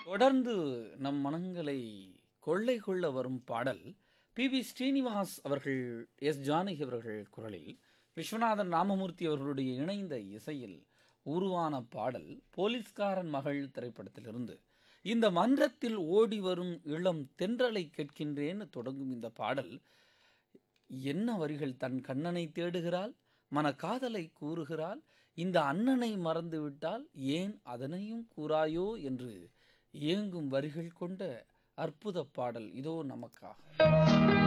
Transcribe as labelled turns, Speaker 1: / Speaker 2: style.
Speaker 1: தொடர்ந்து நம் மனங்களை கொள்ளை கொள்ள வரும் பாடல் பி வி ஸ்ரீனிவாஸ் அவர்கள் எஸ் ஜானகி அவர்கள் குரலில் விஸ்வநாதன் ராமமூர்த்தி அவர்களுடைய இணைந்த இசையில் உருவான பாடல் போலீஸ்காரன் மகள் திரைப்படத்திலிருந்து இந்த மன்றத்தில் ஓடி வரும் இளம் தென்றலை கேட்கின்றேன்னு தொடங்கும் இந்த பாடல் என்ன வரிகள் தன் கண்ணனை தேடுகிறாள் மன காதலை கூறுகிறாள் இந்த அண்ணனை மறந்துவிட்டால் ஏன் அதனையும் கூறாயோ என்று ஏங்கும் வரிகள் கொண்ட அற்புத பாடல் இதோ நமக்காக